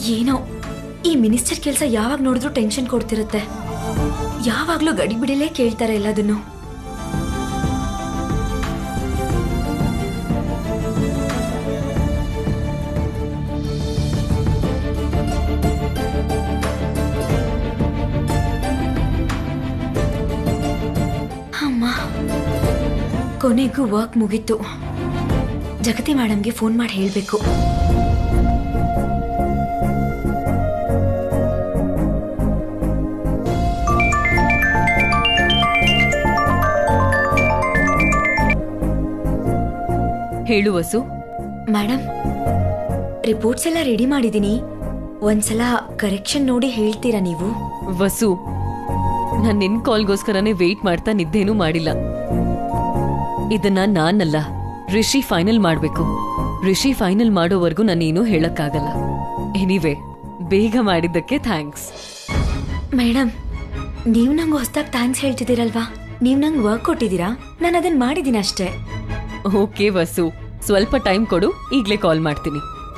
ಏನೋ ಈ ಮಿನಿಸ್ಟರ್ ಕೆಲಸ ಯಾವಾಗ ನೋಡಿದ್ರು ಟೆನ್ಷನ್ ಕೊಡ್ತಿರುತ್ತೆ ಯಾವಾಗ್ಲೂ ಗಡಿಬಿಡಿಲೇ ಕೇಳ್ತಾರೆ ಎಲ್ಲದನ್ನು ಅಮ್ಮ ಕೊನೆಗೂ ವರ್ಕ್ ಮುಗೀತು ಜಗತಿ ಮೇಡಮ್ಗೆ ಫೋನ್ ಮಾಡಿ ಹೇಳಬೇಕು ಹೇಳು ವಸು ಮೇಡಮ್ ರಿಪೋರ್ಟ್ಸ್ ಎಲ್ಲ ರೆಡಿ ಮಾಡಿದ್ದೀನಿ ಒಂದ್ಸಲ ಕರೆಕ್ಷನ್ ನೋಡಿ ಹೇಳ್ತೀರಾ ನೀವು ವಸು ನಾನ್ ನಿನ್ ಕಾಲ್ಗೋಸ್ಕರನೇ ವೇಟ್ ಮಾಡ್ತಾ ನಿದ್ದೇನೂ ಮಾಡಿಲ್ಲ ಇದನ್ನ ನಾನಲ್ಲ ರಿಷಿ ಫೈನಲ್ ಮಾಡ್ಬೇಕು ರಿಷಿ ಫೈನಲ್ ಮಾಡೋವರೆಗೂ ನಾನೇನು ಹೇಳಕ್ಕಾಗಲ್ಲ ಎನಿವೆ ಬೇಗ ಮಾಡಿದ್ದಕ್ಕೆ ಥ್ಯಾಂಕ್ಸ್ ಮೇಡಮ್ ನೀವು ನಂಗೆ ಹೊಸ್ದಾಗಿ ಥ್ಯಾಂಕ್ಸ್ ಹೇಳ್ತಿದ್ದೀರಲ್ವಾ ನೀವು ನಂಗೆ ವರ್ಕ್ ಕೊಟ್ಟಿದ್ದೀರಾ ನಾನು ಅದನ್ನ ಮಾಡಿದ್ದೀನಿ ಅಷ್ಟೇ ಓಕೆ ವಸು ಸ್ವಲ್ಪ ಟೈಮ್ ಕೊಡು ಈಗ್ಲೇ ಕಾಲ್ ಮಾಡ್ತೀನಿ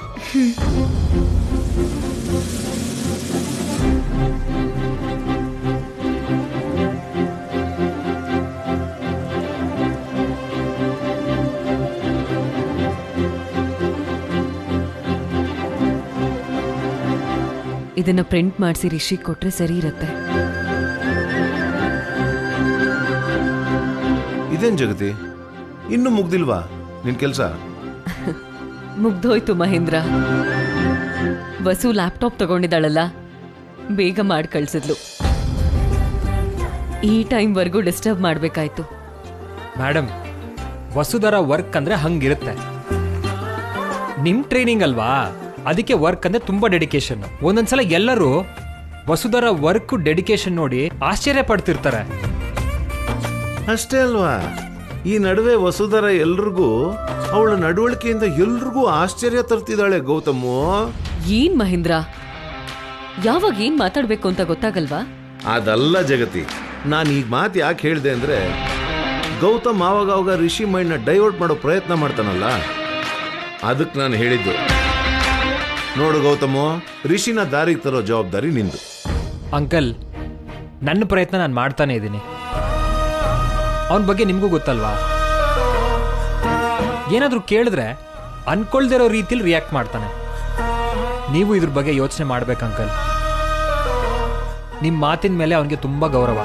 ಇದನ್ನ ಪ್ರಿಂಟ್ ಮಾಡಿಸಿ ರಿಷಿ ಕೊಟ್ರೆ ಸರಿ ಇರತ್ತೆ ಇದೇನ್ ಜಗತಿ ಇನ್ನೂ ಮುಗ್ದಿಲ್ವಾ ನಿನ್ ಕೆಲ್ಸ ಮುಗ್ದೋಯ್ತು ಮಹೇಂದ್ರ ವಸು ಲ್ಯಾಪ್ಟಾಪ್ ತಗೊಂಡಿದ್ದಾಳಲ್ಲ ಬೇಗ ಮಾಡಿ ಕಳ್ಸಿದ್ಲು ಈ ಟೈಮ್ವರೆಗೂ ಡಿಸ್ಟರ್ಬ್ ಮಾಡ್ಬೇಕಾಯ್ತು ಮೇಡಮ್ ವಸುಧರ ವರ್ಕ್ ಅಂದ್ರೆ ಹಂಗಿರುತ್ತೆ ನಿಮ್ ಟ್ರೈನಿಂಗ್ ಅಲ್ವಾ ಅದಕ್ಕೆ ವರ್ಕ್ ಅಂದ್ರೆ ತುಂಬಾ ಡೆಡಿಕೇಶನ್ ಒಂದೊಂದ್ಸಲ ಎಲ್ಲರೂ ವಸುಧರ ವರ್ಕ್ ಡೆಡಿಕೇಶನ್ ನೋಡಿ ಆಶ್ಚರ್ಯ ಪಡ್ತಿರ್ತಾರೆ ಅಷ್ಟೇ ಅಲ್ವಾ ಈ ನಡುವೆ ವಸುಧರ ಎಲ್ರಿಗೂ ಅವಳ ನಡವಳಿಕೆಯಿಂದ ಎಲ್ರಿಗೂ ಆಶ್ಚರ್ಯ ತರ್ತಿದ್ದಾಳೆ ಗೌತಮು ಏನ್ ಮಹೇಂದ್ರ ಯಾವಾಗ ಏನ್ ಮಾತಾಡ್ಬೇಕು ಅಂತ ಗೊತ್ತಾಗಲ್ವಾ ಅದಲ್ಲ ಜಗತಿ ನಾನು ಈ ಮಾತು ಯಾಕೆ ಹೇಳಿದೆ ಅಂದ್ರೆ ಗೌತಮ್ ಆವಾಗ ಅವಾಗ ರಿಷಿ ಮೈಂಡ್ನ ಡೈವರ್ಟ್ ಮಾಡೋ ಪ್ರಯತ್ನ ಮಾಡ್ತಾನಲ್ಲ ಅದಕ್ಕೆ ನಾನು ಹೇಳಿದ್ದು ನೋಡು ಗೌತಮು ರಿಷಿನ ದಾರಿಗೆ ತರೋ ಜವಾಬ್ದಾರಿ ನಿಂದು ಅಂಕಲ್ ನನ್ನ ಪ್ರಯತ್ನ ನಾನು ಮಾಡ್ತಾನೆ ಇದ್ದೀನಿ ಅವನ ಬಗ್ಗೆ ನಿಮಗೂ ಗೊತ್ತಲ್ವಾ ಏನಾದರೂ ಕೇಳಿದ್ರೆ ಅನ್ಕೊಳ್ದಿರೋ ರೀತಿಲಿ ರಿಯಾಕ್ಟ್ ಮಾಡ್ತಾನೆ ನೀವು ಇದ್ರ ಬಗ್ಗೆ ಯೋಚನೆ ಮಾಡ್ಬೇಕು ಅಂಕಲ್ ನಿಮ್ಮ ಮಾತಿನ ಮೇಲೆ ಅವನಿಗೆ ತುಂಬಾ ಗೌರವ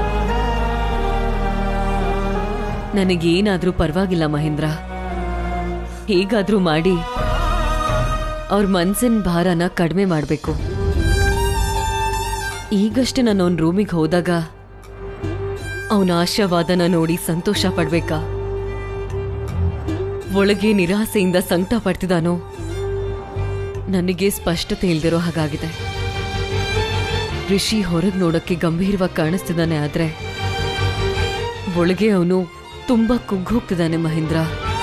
ನನಗೇನಾದ್ರೂ ಪರವಾಗಿಲ್ಲ ಮಹೇಂದ್ರ ಹೇಗಾದ್ರೂ ಮಾಡಿ ಅವ್ರ ಮನ್ಸಿನ ಭಾರನ ಕಡಿಮೆ ಮಾಡಬೇಕು ಈಗಷ್ಟೇ ನಾನು ಅವನ ರೂಮಿಗೆ ಹೋದಾಗ ಅವನ ಆಶಾವಾದನ ನೋಡಿ ಸಂತೋಷ ಪಡ್ಬೇಕಾ ಒಳಗೆ ನಿರಾಸೆಯಿಂದ ಸಂಕಟ ಪಡ್ತಿದ್ದಾನೋ ನನಗೆ ಸ್ಪಷ್ಟತೆ ಇಲ್ದಿರೋ ಹಾಗಾಗಿದೆ ರಿಷಿ ಹೊರಗೆ ನೋಡಕ್ಕೆ ಗಂಭೀರವಾಗಿ ಕಾಣಿಸ್ತಿದ್ದಾನೆ ಆದ್ರೆ ಒಳಗೆ ಅವನು ತುಂಬಾ ಕುಗ್ಗೋಗ್ತಿದ್ದಾನೆ ಮಹೇಂದ್ರ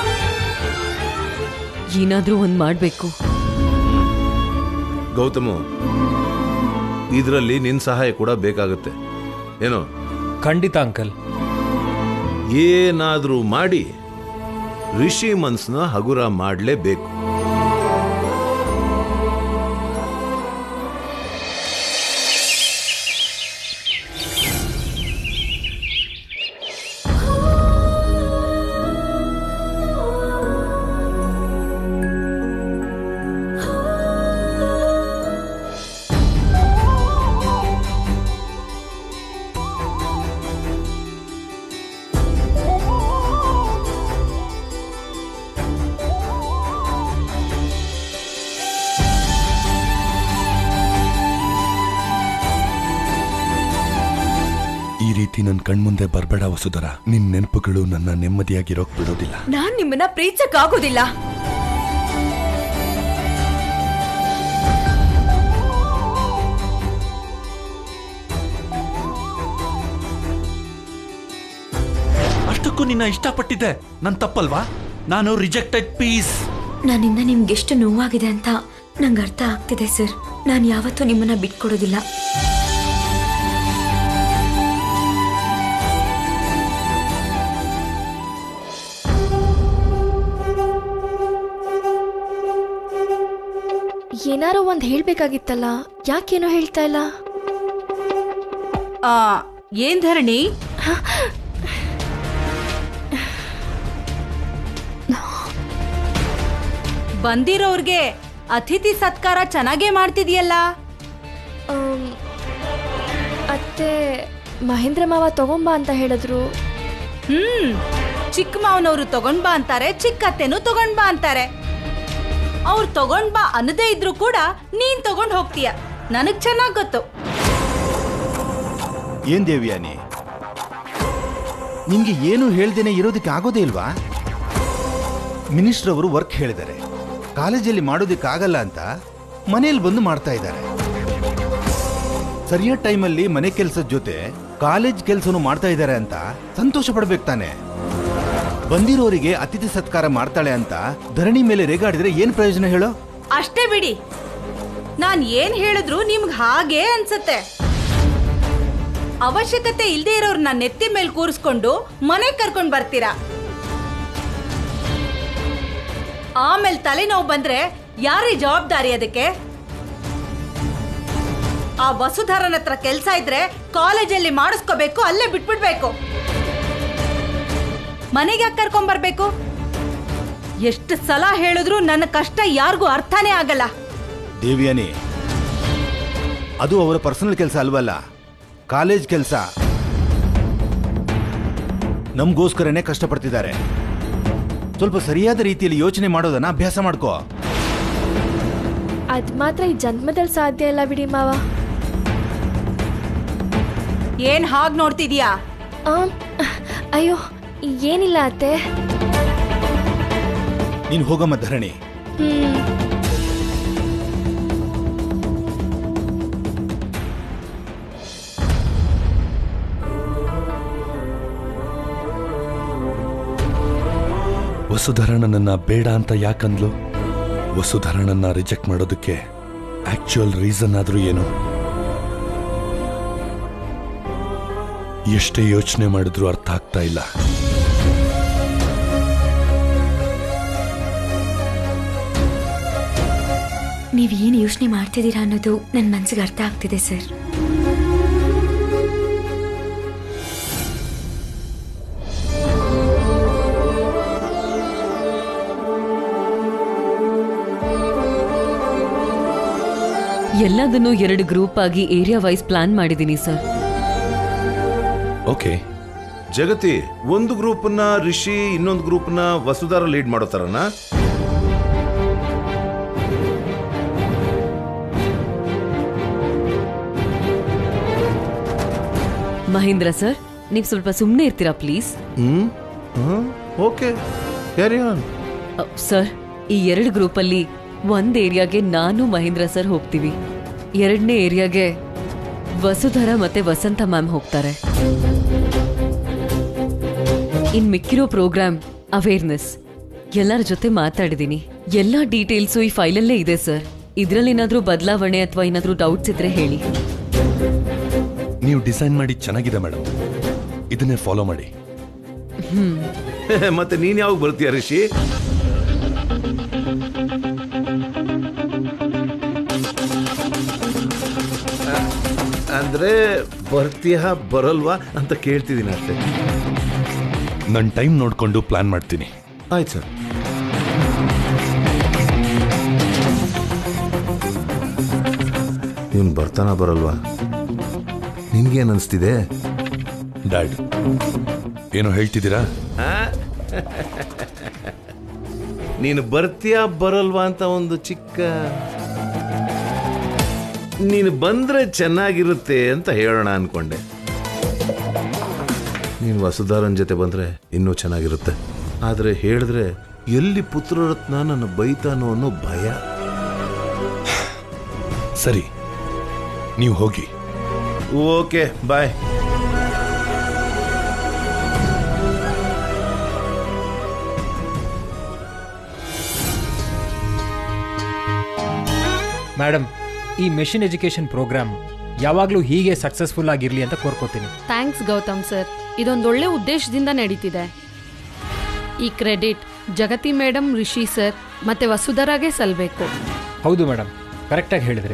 ಏನಾದ್ರೂ ಒಂದ್ ಮಾಡ್ಬೇಕು ಗೌತಮು ಇದರಲ್ಲಿ ನಿನ್ ಸಹಾಯ ಕೂಡ ಬೇಕಾಗುತ್ತೆ ಏನೋ ಖಂಡಿತ ಅಂಕಲ್ ಏನಾದ್ರೂ ಮಾಡಿ ರಿಷಿ ಮನ್ಸ್ನ ಹಗುರ ಮಾಡಲೇಬೇಕು ಈ ರೀತಿ ನನ್ನ ಕಣ್ಮುಂದೆ ಬರ್ಬೇಡ ವಸುಧರ ನಿನ್ ನೆನಪುಗಳು ನನ್ನ ನೆಮ್ಮದಿಯಾಗಿರೋಕ್ ಬಿಡೋದಿಲ್ಲ ನಾನ್ ನಿಮ್ಮನ್ನ ಪ್ರೀತಿಸಕ್ಕಾಗೋದಿಲ್ಲ ಅಷ್ಟಕ್ಕೂ ನಿನ್ನ ಇಷ್ಟಪಟ್ಟಿದ್ದೆ ನನ್ ತಪ್ಪಲ್ವಾ ನಾನು ರಿಜೆಕ್ಟೆಡ್ ಪೀಸ್ ನನ್ನಿಂದ ನಿಮ್ಗೆ ಎಷ್ಟು ನೋವಾಗಿದೆ ಅಂತ ನಂಗೆ ಅರ್ಥ ಆಗ್ತಿದೆ ಸರ್ ನಾನು ಯಾವತ್ತೂ ನಿಮ್ಮನ್ನ ಬಿಟ್ಕೊಡೋದಿಲ್ಲ ಏನಾರೋ ಒಂದ್ ಹೇಳ್ಬೇಕಾಗಿತ್ತಲ್ಲ ಯಾಕೇನೋ ಹೇಳ್ತಾ ಇಲ್ಲ ಆ, ಏನ್ ಧರಣಿ ಬಂದಿರೋರ್ಗೆ ಅತಿಥಿ ಸತ್ಕಾರ ಚೆನ್ನಾಗೇ ಮಾಡ್ತಿದ್ಯಲ್ಲ ಆಮ್, ಅತ್ತೆ ಮಹೇಂದ್ರ ಮಾವ ತಗೊಂಬಾ ಅಂತ ಹೇಳಿದ್ರು ಹ್ಮ್ ಚಿಕ್ಕ ಮಾವನವರು ತಗೊಂಡ್ ಬಾ ಅಂತಾರೆ ಚಿಕ್ಕ ಅತ್ತೆನೂ ತಗೊಂಡ್ ಬಾ ಅಂತಾರೆ ಅವ್ರು ತಗೊಂಡ್ ಬಾ ಅನ್ನದೇ ಇದ್ರು ಕೂಡ ನೀನ್ ತಗೊಂಡ್ ಹೋಗ್ತೀಯ ನನಗ್ ಚೆನ್ನಾಗ್ ಗೊತ್ತು ಏನ್ ದೇವ್ಯಾನಿ ನಿನ್ಗೆ ಏನು ಹೇಳ್ದೇನೆ ಇರೋದಕ್ಕೆ ಆಗೋದೇ ಇಲ್ವಾ ಮಿನಿಸ್ಟರ್ ಅವರು ವರ್ಕ್ ಹೇಳಿದ್ದಾರೆ ಕಾಲೇಜಲ್ಲಿ ಮಾಡೋದಕ್ಕಾಗಲ್ಲ ಅಂತ ಮನೆಯಲ್ಲಿ ಬಂದು ಮಾಡ್ತಾ ಇದ್ದಾರೆ ಸರಿಯಾದ ಟೈಮಲ್ಲಿ ಮನೆ ಕೆಲಸದ ಜೊತೆ ಕಾಲೇಜ್ ಕೆಲಸನೂ ಮಾಡ್ತಾ ಇದ್ದಾರೆ ಅಂತ ಸಂತೋಷ ಪಡ್ಬೇಕು ತಾನೆ ಬಂದಿರೋರಿಗೆ ಅತಿಥಿ ಸತ್ಕಾರ ಮಾಡ್ತಾಳೆ ಅಂತ ಧರಣಿ ಮೇಲೆ ರೇಗಾಡಿದ್ರೆ ಏನ್ ಪ್ರಯೋಜನ ಹೇಳೋ ಅಷ್ಟೇ ಬಿಡಿ ನಾನ್ ಏನ್ ಹೇಳಿದ್ರು ನಿಮ್ಗ್ ಹಾಗೆ ಅನ್ಸತ್ತೆ ಅವಶ್ಯಕತೆ ಇಲ್ದೇ ಇರೋರ್ನ ನೆತ್ತಿ ಮೇಲೆ ಕೂರಿಸ್ಕೊಂಡು ಮನೆ ಕರ್ಕೊಂಡ್ ಬರ್ತೀರಾ ಆಮೇಲೆ ತಲೆನೋವು ಬಂದ್ರೆ ಯಾರೀ ಜವಾಬ್ದಾರಿ ಅದಕ್ಕೆ ಆ ವಸುಧರನ ಹತ್ರ ಕೆಲ್ಸ ಇದ್ರೆ ಕಾಲೇಜಲ್ಲಿ ಮಾಡಿಸ್ಕೋಬೇಕು ಅಲ್ಲೇ ಬಿಟ್ಬಿಡ್ಬೇಕು ಮನೆಗೆ ಯಾಕೆ ಕರ್ಕೊಂಡ್ ಬರ್ಬೇಕು ಎಷ್ಟು ಸಲ ಹೇಳಿದ್ರು ನನ್ನ ಕಷ್ಟ ಯಾರಿಗೂ ಅರ್ಥನೇ ಆಗಲ್ಲ ದೇವಿಯಾನಿ ಅದು ಅವರ ಪರ್ಸನಲ್ ಕೆಲಸ ಅಲ್ವಲ್ಲ ಕಾಲೇಜ್ ಕೆಲಸ ನಮಗೋಸ್ಕರನೇ ಕಷ್ಟಪಡ್ತಿದ್ದಾರೆ ಸ್ವಲ್ಪ ಸರಿಯಾದ ರೀತಿಯಲ್ಲಿ ಯೋಚನೆ ಮಾಡೋದನ್ನ ಅಭ್ಯಾಸ ಮಾಡ್ಕೋ ಅದ್ ಮಾತ್ರ ಈ ಜನ್ಮದಲ್ಲಿ ಸಾಧ್ಯ ಇಲ್ಲ ಬಿಡಿ ಮಾವ ಏನ್ ಹಾಗ್ ನೋಡ್ತಿದ್ಯಾ ಆಮ್, ಅಯ್ಯೋ ಏನಿಲ್ಲ ಅತ್ತೆ ನೀನ್ ಹೋಗಮ್ಮ ಧರಣಿ ಹ್ಮ್ ವಸುಧರಣನನ್ನ ಬೇಡ ಅಂತ ಯಾಕಂದ್ಲು ವಸುಧರಣನ್ನ ರಿಜೆಕ್ಟ್ ಮಾಡೋದಕ್ಕೆ ಆಕ್ಚುಯಲ್ ರೀಸನ್ ಆದ್ರೂ ಏನು ಎಷ್ಟೇ ಯೋಚನೆ ಮಾಡಿದ್ರೂ ಅರ್ಥ ಆಗ್ತಾ ಇಲ್ಲ ನೀವು ಏನು ಯೋಚನೆ ಮಾಡ್ತಿದ್ದೀರಾ ಅನ್ನೋದು ನನ್ನ ಮನ್ಸಿಗೆ ಅರ್ಥ ಆಗ್ತಿದೆ ಸರ್ ಎಲ್ಲದನ್ನೂ ಎರಡು ಗ್ರೂಪ್ ಆಗಿ ಏರಿಯಾ ವೈಸ್ ಪ್ಲಾನ್ ಮಾಡಿದ್ದೀನಿ ಸರ್ ಓಕೆ ಜಗತಿ ಒಂದು ಗ್ರೂಪ್ನ ರಿಷಿ ಇನ್ನೊಂದು ಗ್ರೂಪ್ನ ವಸುಧಾರ ಲೀಡ್ ಮಾಡೋ ಥರನಾ ಮಹೇಂದ್ರ ಸರ್ ನೀವು ಸ್ವಲ್ಪ ಸುಮ್ಮನೆ ಇರ್ತೀರಾ ಪ್ಲೀಸ್ ಹ್ಮ್ ಓಕೆ ಕ್ಯಾರಿ ಆನ್ ಸರ್ ಈ ಎರಡು ಗ್ರೂಪಲ್ಲಿ ಒಂದ್ ಏರಿಯಾಗೆ ನಾನು ಮಹೇಂದ್ರ ಸರ್ ಹೋಗ್ತೀವಿ ಎರಡನೇ ಏರಿಯಾಗೆ ವಸುಧರ ಮತ್ತೆ ವಸಂತ ಮ್ಯಾಮ್ ಹೋಗ್ತಾರೆ ಇನ್ ಮಿಕ್ಕಿರೋ ಪ್ರೋಗ್ರಾಮ್ ಅವೇರ್ನೆಸ್ ಎಲ್ಲರ ಜೊತೆ ಮಾತಾಡಿದೀನಿ ಎಲ್ಲಾ ಡೀಟೇಲ್ಸು ಈ ಫೈಲಲ್ಲೇ ಇದೆ ಸರ್ ಇದ್ರಲ್ಲಿ ಏನಾದ್ರೂ ಬದಲಾವಣೆ ಅಥವಾ ಏನಾದ್ರೂ ಡೌಟ್ಸ್ ಇದ್ರೆ ಹೇಳಿ ನೀವು ಡಿಸೈನ್ ಮಾಡಿ ಚೆನ್ನಾಗಿದೆ ಮೇಡಮ್ ಇದನ್ನೇ ಫಾಲೋ ಮಾಡಿ ಮತ್ತೆ ನೀನ್ ಯಾವಾಗ ಬರ್ತೀಯ ರಿಷಿ ಅ- ಅಂದ್ರೆ ಬರ್ತೀಯಾ ಬರಲ್ವಾ ಅಂತ ಕೇಳ್ತಿದ್ದೀನಿ ಅಷ್ಟೇ ನನ್ನ ಟೈಮ್ ನೋಡ್ಕೊಂಡು ಪ್ಲಾನ್ ಮಾಡ್ತೀನಿ ಆಯ್ತು ಸರ್ ಇವನು ಬರ್ತಾನ ಬರಲ್ವಾ ನಿನ್ಗೇನ್ ಅನಿಸ್ತಿದೆ ಡ್ಯಾಡ್ ಏನೋ ಹೇಳ್ತಿದ್ದೀರಾ ನೀನು ಬರ್ತೀಯಾ ಬರಲ್ವಾ ಅಂತ ಒಂದು ಚಿಕ್ಕ ನೀನು ಬಂದ್ರೆ ಚೆನ್ನಾಗಿರುತ್ತೆ ಅಂತ ಹೇಳೋಣ ಅನ್ಕೊಂಡೆ ನೀನು ವಸುಧಾರನ್ ಜೊತೆ ಬಂದ್ರೆ ಇನ್ನೂ ಚೆನ್ನಾಗಿರುತ್ತೆ ಆದ್ರೆ ಹೇಳಿದ್ರೆ ಎಲ್ಲಿ ಪುತ್ರರತ್ನ ನನ್ನ ಬೈತಾನೋ ಅನ್ನೋ ಭಯ ಸರಿ ನೀವು ಹೋಗಿ ಓಕೆ ಬಾಯ್ ಮೇಡಮ್ ಈ ಮೆಷಿನ್ ಎಜುಕೇಶನ್ ಪ್ರೋಗ್ರಾಮ್ ಯಾವಾಗಲೂ ಹೀಗೆ ಸಕ್ಸಸ್ಫುಲ್ ಆಗಿರಲಿ ಅಂತ ಕೋರ್ಕೋತೀನಿ ಥ್ಯಾಂಕ್ಸ್ ಗೌತಮ್ ಸರ್ ಇದೊಂದೊಳ್ಳೆ ಉದ್ದೇಶದಿಂದ ನಡೀತಿದೆ ಈ credit Jagati madam Rishi sir ಮತ್ತೆ ವಸುಧರಾಗೆ ಸಲ್ಬೇಕು ಹೌದು ಮೇಡಮ್ ಕರೆಕ್ಟಾಗಿ ಹೇಳಿದ್ರಿ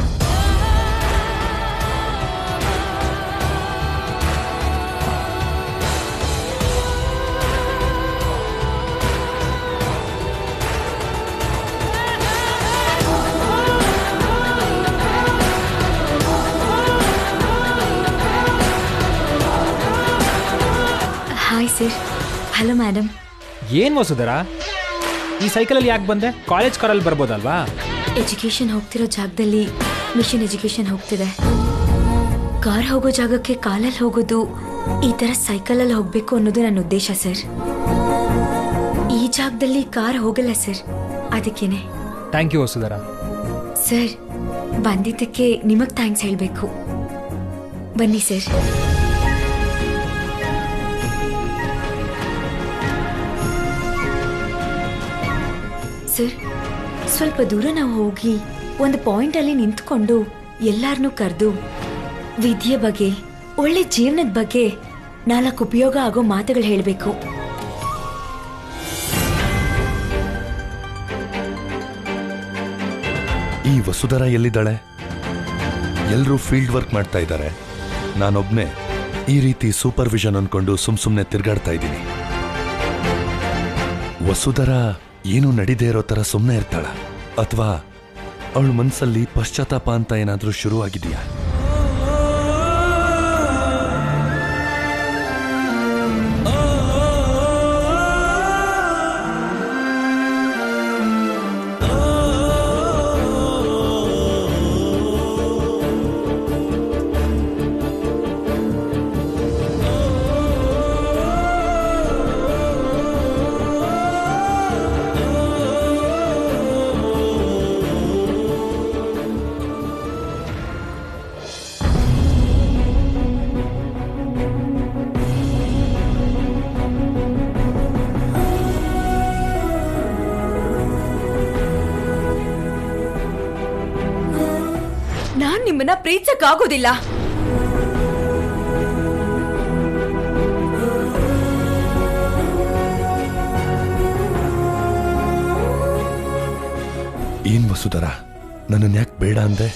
ಹಾಯ್ ಸರ್ ಹಲೋ ಮೇಡಮ್ ಏನ್ ವಸುಧರ ಈ ಸೈಕಲಲ್ಲಿ ಯಾಕೆ ಬಂದೆ ಕಾಲೇಜ್ ಕಾರಲ್ಲಿ ಬರ್ಬೋದಲ್ವಾ ಎಜುಕೇಶನ್ ಹೋಗ್ತಿರೋ ಜಾಗದಲ್ಲಿ ಮಿಷನ್ ಎಜುಕೇಶನ್ ಹೋಗ್ತಿದೆ ಕಾರ್ ಹೋಗೋ ಜಾಗಕ್ಕೆ ಕಾಲಲ್ಲಿ ಹೋಗೋದು ಈ ಥರ ಸೈಕಲಲ್ಲಿ ಹೋಗಬೇಕು ಅನ್ನೋದು ನನ್ನ ಉದ್ದೇಶ ಸರ್ ಈ ಜಾಗದಲ್ಲಿ ಕಾರ್ ಹೋಗಲ್ಲ ಸರ್ ಅದಕ್ಕೇನೆ ಥ್ಯಾಂಕ್ ಯು ವಸುಧರ ಸರ್ ಬಂದಿದ್ದಕ್ಕೆ ನಿಮಗೆ ಥ್ಯಾಂಕ್ಸ್ ಹೇಳಬೇಕು ಬನ್ನಿ ಸರ್ ಸರ್ ಸ್ವಲ್ಪ ದೂರ ನಾವು ಹೋಗಿ ಒಂದು ಪಾಯಿಂಟಲ್ಲಿ ನಿಂತ್ಕೊಂಡು ಎಲ್ಲಾರನ್ನೂ ಕರೆದು ವಿದ್ಯೆ ಬಗ್ಗೆ ಒಳ್ಳೆ ಜೀವನದ ಬಗ್ಗೆ ನಾಲ್ಕು ಉಪಯೋಗ ಆಗೋ ಮಾತುಗಳು ಹೇಳಬೇಕು ಈ ವಸುಧರ ಎಲ್ಲಿದ್ದಾಳೆ ಎಲ್ಲರೂ ಫೀಲ್ಡ್ ವರ್ಕ್ ಮಾಡ್ತಾ ಇದ್ದಾರೆ ನಾನೊಬ್ನೇ ಈ ರೀತಿ ಸೂಪರ್ವಿಷನ್ ಅನ್ಕೊಂಡು ಸುಮ್ ಸುಮ್ನೆ ತಿರ್ಗಾಡ್ತಾ ಇದ್ದೀನಿ ವಸುಧರ ಏನು ನಡೀದೇ ಇರೋ ತರ ಸುಮ್ಮನೆ ಇರ್ತಾಳ ಅಥವಾ ಅವಳ ಮನ್ಸಲ್ಲಿ ಪಶ್ಚಾತ್ತಾಪ ಅಂತ ಏನಾದ್ರೂ ಶುರು ಆಗಿದೆಯಾ ನಾನ್ ನಿಮ್ಮನ್ನ ಪ್ರೀತಿಸಕ್ಕಾಗೋದಿಲ್ಲ ಏನ್ ವಸುಧರ ನನ್ನನ್ನು ಯಾಕೆ ಬೇಡ ಅಂದೆ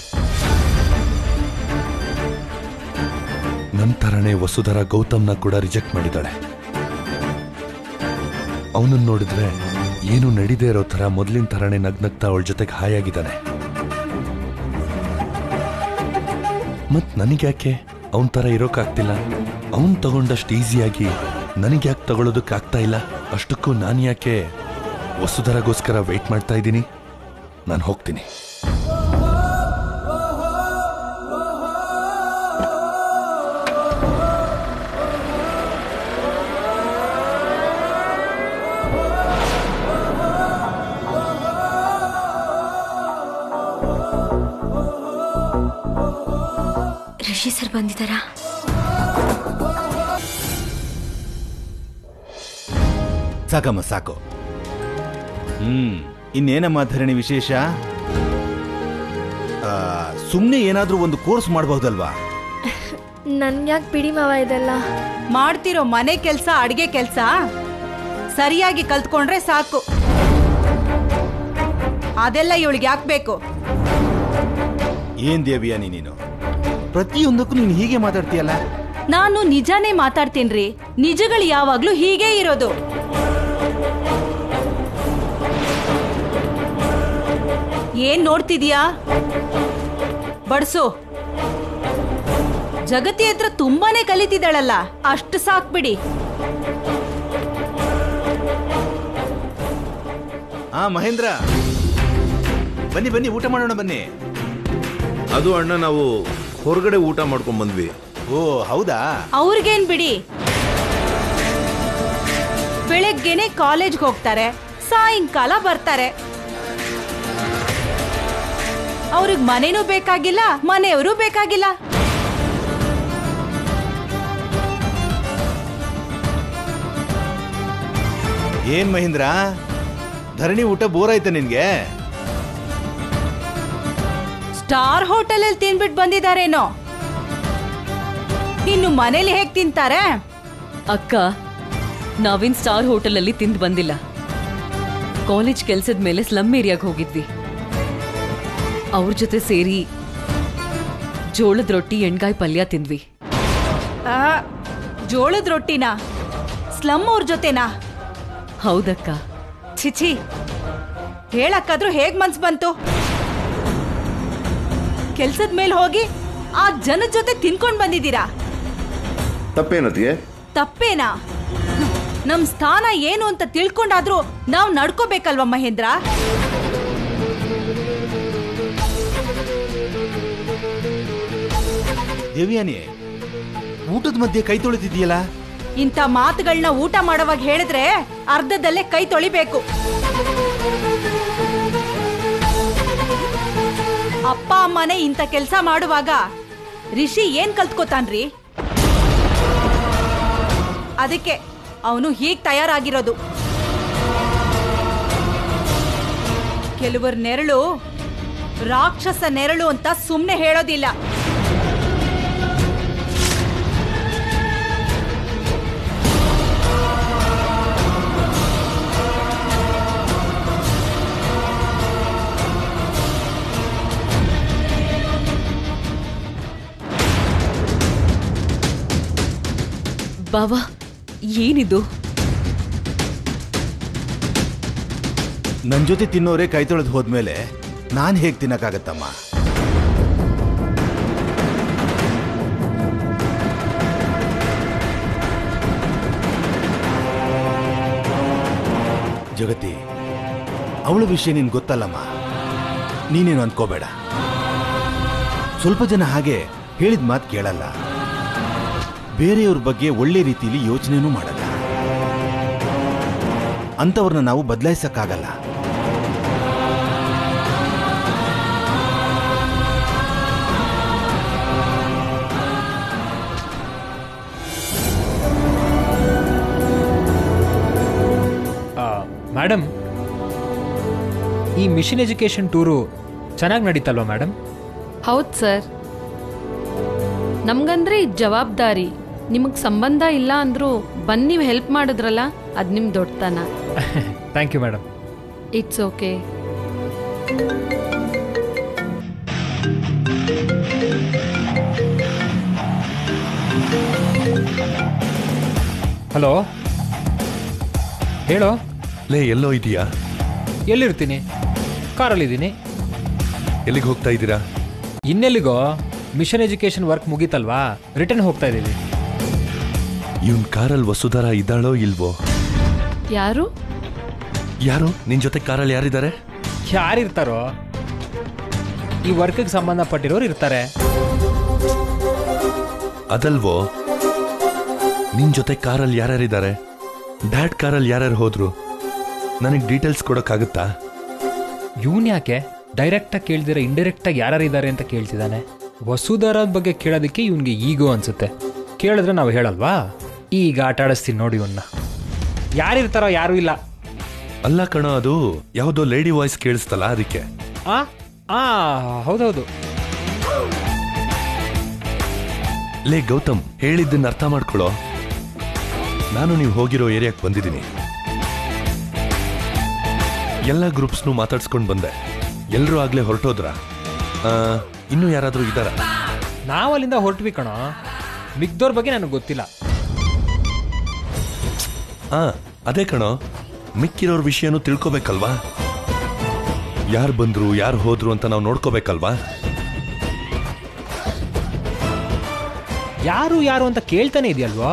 ನಂತರನೇ ವಸುಧರ ಗೌತಮ್ನ ಕೂಡ ರಿಜೆಕ್ಟ್ ಮಾಡಿದಾಳೆ ಅವನನ್ನ ನೋಡಿದ್ರೆ ಏನು ನಡೀದೇ ಇರೋ ಥರ ಮೊದಲಿನ ಥರನೇ ನಗ್ನಗ್ತಾ ಅವಳ ಜೊತೆಗೆ ಹಾಯಾಗಿದ್ದಾನೆ ಮತ್ ನನಗ್ಯಾಕೆ ಅವನ ಥರ ಇರೋಕ್ಕಾಗ್ತಿಲ್ಲ ಅವನ್ ತಗೊಂಡಷ್ಟು ಈಸಿಯಾಗಿ ನನಗ್ಯಾಕೆ ತಗೊಳ್ಳೋದಕ್ಕೆ ಆಗ್ತಾ ಇಲ್ಲ ಅಷ್ಟಕ್ಕೂ ನಾನು ಯಾಕೆ ವಸುಧರಗೋಸ್ಕರ ವೇಟ್ ಮಾಡ್ತಾ ಇದ್ದೀನಿ ನಾನು ಹೋಗ್ತೀನಿ ರಿಷಿ ಸರ್ ಬಂದಿದ್ದಾರಾ ಸಾಕಮ್ಮ ಸಾಕು ಹ್ಮ್ ಇನ್ನೇನಮ್ಮ ಧರಣಿ ವಿಶೇಷ ಸುಮ್ಮನೆ ಏನಾದ್ರೂ ಒಂದು ಕೋರ್ಸ್ ಮಾಡಬಹುದಲ್ವಾ ನನ್ಗ್ಯಾಕೆ ಬಿಡಿ ಮಾವ ಇದೆಲ್ಲ ಮಾಡ್ತಿರೋ ಮನೆ ಕೆಲ್ಸ ಅಡಿಗೆ ಕೆಲ್ಸ ಸರಿಯಾಗಿ ಕಲ್ತ್ಕೊಂಡ್ರೆ ಸಾಕು ಅದೆಲ್ಲ ಇವಳಿಗೆ ಯಾಕೆ ಬೇಕು ಏನ್ ದೇವಿಯಾನಿ ನೀನು ಪ್ರತಿಯೊಂದಕ್ಕೂ ನೀನು ಹೀಗೆ ಮಾತಾಡ್ತೀಯಲ್ಲ ನಾನು ನಿಜಾನೇ ಮಾತಾಡ್ತೀನ್ರಿ ನಿಜಗಳು ಯಾವಾಗ್ಲೂ ಹೀಗೆ ಇರೋದು ಏನ್ ನೋಡ್ತಿದ್ಯಾ ಬಡ್ಸು ಜಗತಿ ಹತ್ರ ತುಂಬಾನೇ ಕಲಿತಿದ್ದಾಳಲ್ಲ ಅಷ್ಟು ಸಾಕ್ಬಿಡಿ ಹಾ ಮಹೇಂದ್ರ ಬನ್ನಿ ಬನ್ನಿ ಊಟ ಮಾಡೋಣ ಬನ್ನಿ ಅದು ಅಣ್ಣ ನಾವು ಹೊರಗಡೆ ಊಟ ಮಾಡ್ಕೊಂಡ್ ಬಂದ್ವಿ ಓ ಹೌದಾ ಅವ್ರಿಗೇನ್ ಬಿಡಿ ಬೆಳಗ್ಗೆನೆ ಕಾಲೇಜ್ಗೆ ಹೋಗ್ತಾರೆ ಸಾಯಂಕಾಲ ಬರ್ತಾರೆ ಅವ್ರಿಗೆ ಮನೆನೂ ಬೇಕಾಗಿಲ್ಲ ಮನೆಯವರು ಬೇಕಾಗಿಲ್ಲ ಏನ್ ಮಹೇಂದ್ರ ಧರಣಿ ಊಟ ಬೋರ್ ಆಯ್ತಾ ನಿನ್ಗೆ ಸ್ಟಾರ್ ಹೋಟೆಲ್ ಅಲ್ಲಿ ತಿನ್ಬಿಟ್ಟು ಬಂದಿದಾರೇನೋ ಇನ್ನು ಮನೇಲಿ ಹೇಗ್ ತಿಂತಾರೆ ಅಕ್ಕ ನಾವಿನ್ ಸ್ಟಾರ್ ಹೋಟೆಲಲ್ಲಿ ತಿಂದು ಬಂದಿಲ್ಲ ಕಾಲೇಜ್ ಕೆಲ್ಸದ ಮೇಲೆ ಸ್ಲಮ್ ಏರಿಯಾಗ ಹೋಗಿದ್ವಿ ಅವ್ರ ಜೊತೆ ಸೇರಿ ಜೋಳದ ರೊಟ್ಟಿ ಎಣ್ಗಾಯಿ ಪಲ್ಯ ತಿಂದ್ವಿ ಆ, ಜೋಳದ ರೊಟ್ಟಿನಾ ಸ್ಲಮ್ ಅವ್ರ ಜೊತೆನಾ ಹೌದಕ್ಕ ಛಿಛಿ ಹೇಳಕ್ಕಾದ್ರೂ ಹೇಗ್ ಮನ್ಸ್ ಬಂತು ಕೆಲ್ಸದ ಮೇಲೆ ಹೋಗಿ ಆ ಜನದ ಜೊತೆ ತಿನ್ಕೊಂಡ್ ಬಂದಿದ್ದೀರಾ ತಪ್ಪೇನತಿಗೆ ತಪ್ಪೇನಾ ನಮ್ ಸ್ಥಾನ ಏನು ಅಂತ ತಿಳ್ಕೊಂಡಾದ್ರೂ ನಾವ್ ನಡ್ಕೋಬೇಕಲ್ವಾ ಮಹೇಂದ್ರ ದೇವಿಯಾನಿ ಊಟದ ಮಧ್ಯೆ ಕೈ ತೊಳಿತಿದ್ಯಲ್ಲ ಇಂಥ ಮಾತುಗಳನ್ನ ಊಟ ಮಾಡೋವಾಗ ಹೇಳಿದ್ರೆ ಅರ್ಧದಲ್ಲೇ ಕೈ ತೊಳಿಬೇಕು ಅಪ್ಪ ಅಮ್ಮನೇ ಇಂಥ ಕೆಲಸ ಮಾಡುವಾಗ ರಿಷಿ ಏನ್ ಕಲ್ತ್ಕೋತಾನ್ರಿ ಅದಕ್ಕೆ ಅವನು ಹೀಗ್ ತಯಾರಾಗಿರೋದು ಕೆಲವರ ನೆರಳು ರಾಕ್ಷಸ ನೆರಳು ಅಂತ ಸುಮ್ನೆ ಹೇಳೋದಿಲ್ಲ ಬಾವಾ ಏನಿದು ನನ್ ಜೊತೆ ತಿನ್ನೋರೆ ಕೈ ತೊಳೆದು ಹೋದ್ಮೇಲೆ ನಾನ್ ಹೇಗ್ ತಿನ್ನಕ್ಕಾಗತ್ತಮ್ಮ ಜಗತಿ ಅವಳ ವಿಷಯ ನಿನ್ ಗೊತ್ತಲ್ಲಮ್ಮ ನೀನೇನು ಅನ್ಕೋಬೇಡ ಸ್ವಲ್ಪ ಜನ ಹಾಗೆ ಹೇಳಿದ ಮಾತು ಕೇಳಲ್ಲ ಬೇರೆಯವ್ರ ಬಗ್ಗೆ ಒಳ್ಳೆ ರೀತಿಯಲ್ಲಿ ಯೋಚನೆನೂ ಮಾಡಲ್ಲ ಅಂಥವ್ರನ್ನ ನಾವು ಬದಲಾಯಿಸಕ್ಕಾಗಲ್ಲ ಮೇಡಮ್ ಈ ಮಿಷನ್ ಎಜುಕೇಶನ್ ಟೂರು ಚೆನ್ನಾಗಿ ನಡೀತಲ್ವಾ ಮೇಡಮ್ ಹೌದು ಸರ್ ನಮ್ಗಂದ್ರೆ ಇದ್ ಜವಾಬ್ದಾರಿ ನಿಮಗೆ ಸಂಬಂಧ ಇಲ್ಲ ಅಂದ್ರೂ ಬಂದು ನೀವು ಹೆಲ್ಪ್ ಮಾಡಿದ್ರಲ್ಲ ಅದು ನಿಮ್ಮ ದೊಡ್ಡತನ thank you madam it's okay hello ಹೇಳೋ ಲೇ ಎಲ್ಲೋ ಇದೆಯಾ ಎಲ್ಲಿರ್ತೀನಿ ಕಾರಲ್ಲಿದ್ದೀನಿ ಎಲ್ಲಿಗೆ ಹೋಗ್ತಾ ಇದ್ದೀರಾ ಇನ್ನೆಲ್ಲಿಗೋ ಮಿಷನ್ ಎಜುಕೇಶನ್ ವರ್ಕ್ ಮುಗೀತಲ್ವಾ ರಿಟರ್ನ್ ಹೋಗ್ತಾ ಇದ್ದೀವಿ ಇವನ್ ಕಾರಲ್ಲಿ ವಸುಧರ ಇದ್ದಾಳೋ ಇಲ್ವೋ ಯಾರು ಯಾರು ನಿನ್ ಜೊತೆ ಕಾರಲ್ಲಿ ಯಾರಿದ್ದಾರೆ ಯಾರಿರ್ತಾರೋ ಈ ವರ್ಕಿಗೆ ಸಂಬಂಧಪಟ್ಟಿರೋರು ಇರ್ತಾರೆ ಅದಲ್ವೋ ನಿನ್ ಜೊತೆ ಕಾರಲ್ಲಿ ಯಾರ್ಯಾರಿದ್ದಾರೆ ಡ್ಯಾಡ್ ಕಾರಲ್ಲಿ ಯಾರ್ಯಾರು ಹೋದ್ರು ನನಗೆ ಡೀಟೇಲ್ಸ್ ಕೊಡೋಕ್ಕಾಗುತ್ತಾ ಇವನ್ ಯಾಕೆ ಡೈರೆಕ್ಟಾಗಿ ಕೇಳ್ದಿರ ಇಂಡೈರೆಕ್ಟಾಗಿ ಯಾರ್ಯಾರಿದ್ದಾರೆ ಅಂತ ಕೇಳ್ತಿದ್ದಾನೆ ವಸುಧರ ಬಗ್ಗೆ ಕೇಳೋದಕ್ಕೆ ಇವನ್ಗೆ ಈಗೋ ಅನ್ಸುತ್ತೆ ಕೇಳಿದ್ರೆ ನಾವು ಹೇಳಲ್ವಾ ಈಗ ಆಟ ಆಡಿಸ್ತೀನಿ ನೋಡಿ ಇವನ್ನ ಯಾರಿರ್ತಾರೋ ಯಾರೂ ಇಲ್ಲ ಅಲ್ಲ ಕಣೋ ಅದು ಯಾವುದೋ ಲೇಡಿ ವಾಯ್ಸ್ ಕೇಳಿಸ್ತಲ್ಲ ಅದಕ್ಕೆ ಆ ಆ ಹೌದೌದು ಲೇ ಗೌತಮ್ ಹೇಳಿದ್ದನ್ನ ಅರ್ಥ ಮಾಡ್ಕೊಳ್ಳೋ ನಾನು ನೀವು ಹೋಗಿರೋ ಏರಿಯಾಕ್ಕೆ ಬಂದಿದ್ದೀನಿ ಎಲ್ಲ ಗ್ರೂಪ್ಸ್ನು ಮಾತಾಡ್ಸ್ಕೊಂಡು ಬಂದೆ ಎಲ್ಲರೂ ಆಗ್ಲೇ ಹೊರಟೋದ್ರ ಇನ್ನೂ ಯಾರಾದರೂ ಇದ್ದಾರಾ ನಾವು ಅಲ್ಲಿಂದ ಹೊರಟ್ವಿ ಕಣೋ ಮಿಗ್ದೋರ್ ಬಗ್ಗೆ ನನಗೆ ಗೊತ್ತಿಲ್ಲ ಆ ಅದೇ ಕಣೋ ಮಿಕ್ಕಿರೋರ್ ವಿಷಯನೂ ತಿಳ್ಕೊಬೇಕಲ್ವಾ ಯಾರು ಬಂದ್ರು ಯಾರು ಹೋದ್ರು ಅಂತ ನಾವು ನೋಡ್ಕೋಬೇಕಲ್ವಾ ಯಾರು ಯಾರು ಅಂತ ಕೇಳ್ತಾನೆ ಇದೆಯಲ್ವಾ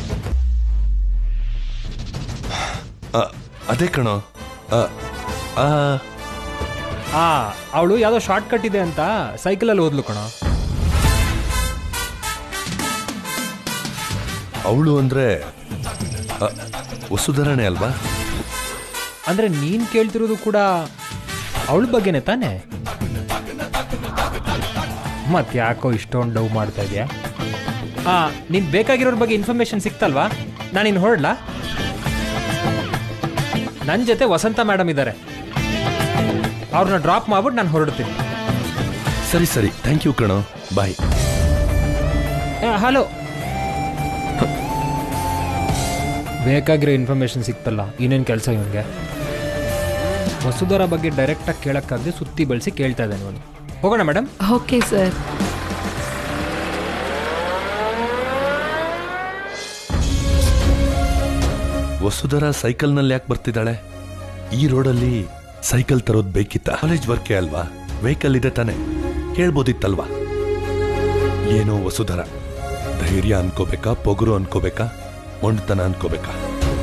ಆ, ಅದೇ ಕಣೋ ಆ, ಆ, ಆ ಅವಳು ಯಾವುದೋ ಶಾರ್ಟ್ ಕಟ್ ಇದೆ ಅಂತ ಸೈಕಲಲ್ಲಿ ಓದ್ಲು ಕಣೋ ಅವಳು ಅಂದ್ರೆ ಆ, ವಸುಧರಣೆ ಅಲ್ವಾ ಅಂದ್ರೆ ನೀನ್ ಕೇಳ್ತಿರೋದು ಕೂಡ ಅವಳ ಬಗ್ಗೆನೆ ತಾನೆ ಮತ್ ಯಾಕೋ ಇಷ್ಟೊಂದು ಡವ್ ಮಾಡ್ತಾ ಇದೆಯಾ ಆ ನೀನ್ ಬೇಕಾಗಿರೋರ್ ಬಗ್ಗೆ ಇನ್ಫಾರ್ಮೇಶನ್ ಸಿಕ್ತಲ್ವಾ ನಾನು ಇನ್ನು ಹೊರಡ್ಲಾ ನನ್ನ ಜೊತೆ ವಸಂತ ಮೇಡಮ್ ಇದ್ದಾರೆ ಅವ್ರನ್ನ ಡ್ರಾಪ್ ಮಾಡ್ಬಿಟ್ಟು ನಾನು ಹೊರಡ್ತೀನಿ ಸರಿ ಸರಿ ಥ್ಯಾಂಕ್ ಯು ಕಣೋ ಬಾಯ್ ಹಲೋ ಬೇಕಾಗಿರೋ ಇನ್ಫಾರ್ಮೇಶನ್ ಸಿಕ್ತಲ್ಲ ಇನ್ನೇನು ಕೆಲಸ ಇವನಿಗೆ ವಸುಧರ ಬಗ್ಗೆ ಡೈರೆಕ್ಟಾಗಿ ಕೇಳೋಕ್ಕಾಗದೆ ಸುತ್ತಿ ಬಳಸಿ ಕೇಳ್ತಾ ಇದ್ದಾನೆ ಇವನು ಹೋಗೋಣ ಮೇಡಮ್ ಓಕೆ ಸರ್ ವಸುಧರ ಸೈಕಲ್ನಲ್ಲಿ ಯಾಕೆ ಬರ್ತಿದ್ದಾಳೆ ಈ ರೋಡಲ್ಲಿ ಸೈಕಲ್ ತರೋದ್ ಬೇಕಿತ್ತ ಕಾಲೇಜ್ ವರ್ಕೆ ಅಲ್ವಾ ವೆಹಿಕಲ್ ಇದೆ ತಾನೆ ಕೇಳ್ಬೋದಿತ್ತಲ್ವಾ ಏನೋ ವಸುಧರ ಧೈರ್ಯ ಅನ್ಕೋಬೇಕಾ ಪೊಗರು ಅನ್ಕೋಬೇಕಾ ಮೊಂಡತನ ಅನ್ಕೋಬೇಕಾ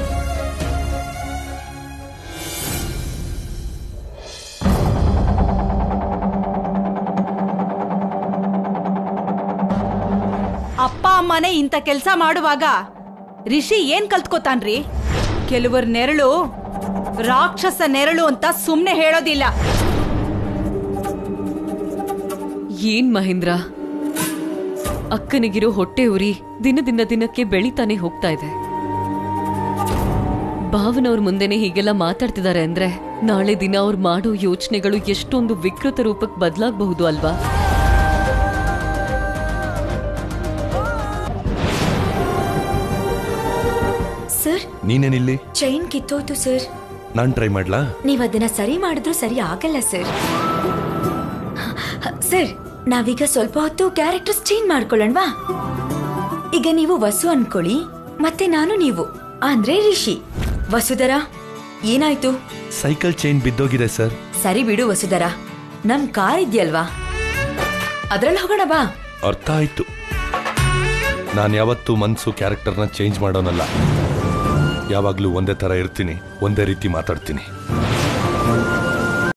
ಅಪ್ಪ ಅಮ್ಮನೇ ಇಂಥ ಕೆಲಸ ಮಾಡುವಾಗ ರಿಷಿ ಏನ್ ಕಲ್ತ್ಕೋತಾನ್ರಿ ಕೆಲವರ ನೆರಳು ರಾಕ್ಷಸ ನೆರಳು ಅಂತ ಸುಮ್ನೆ ಹೇಳೋದಿಲ್ಲ ಏನ್ ಮಹೇಂದ್ರ ಅಕ್ಕನಿಗಿರೋ ಹೊಟ್ಟೆ ಉರಿ ದಿನದಿಂದ ದಿನಕ್ಕೆ ಬೆಳಿತಾನೆ ಹೋಗ್ತಾ ಇದೆ ಭಾವನವ್ರ ಮುಂದೆನೆ ಹೀಗೆಲ್ಲ ಮಾತಾಡ್ತಿದ್ದಾರೆ ಅಂದ್ರೆ ನಾಳೆ ದಿನ ಅವ್ರು ಮಾಡೋ ಯೋಚನೆಗಳು ಎಷ್ಟೊಂದು ವಿಕೃತ ರೂಪಕ್ಕೆ ಬದಲಾಗಬಹುದು ಅಲ್ವಾ ಸರ್ ನೀನೇನಿಲ್ಲಿ ಚೈನ್ ಕಿತ್ತೋಯ್ತು ಸರ್ ನಾನ್ ಟ್ರೈ ಮಾಡ್ಲಾ ನೀವ್ ಅದನ್ನ ಸರಿ ಮಾಡಿದ್ರು ಸರಿ ಆಗಲ್ಲ ಸರ್ ಸರ್ ನಾವೀಗ ಸ್ವಲ್ಪ ಹೊತ್ತು ಕ್ಯಾರೆಕ್ಟರ್ಸ್ ಚೇಂಜ್ ಮಾಡ್ಕೊಳ್ಳೋಣವಾ ಈಗ ನೀವು ವಸು ಅನ್ಕೊಳ್ಳಿ ಮತ್ತೆ ನಾನು ನೀವು ಅಂದ್ರೆ ರಿಷಿ ವಸುಧರ ಏನಾಯ್ತು ಸೈಕಲ್ ಚೈನ್ ಬಿದ್ದೋಗಿದೆ ಸರ್ ಸರಿ ಬಿಡು ವಸುಧರ ನಮ್ ಕಾರ್ ಇದೆಯಲ್ವಾ ಅದ್ರಲ್ಲಿ ಹೋಗೋಣ ಬಾ ಅರ್ಥ ಆಯ್ತು ನಾನು ಯಾವತ್ತೂ ಮನ್ಸು ಕ್ಯಾರೆಕ್ಟರ್ನ ಚೇಂಜ್ ಮಾಡೋನಲ್ಲ ಯಾವಾಗ್ಲೂ ಒಂದೇ ತರ ಇರ್ತೀನಿ ಒಂದೇ ರೀತಿ ಮಾತಾಡ್ತೀನಿ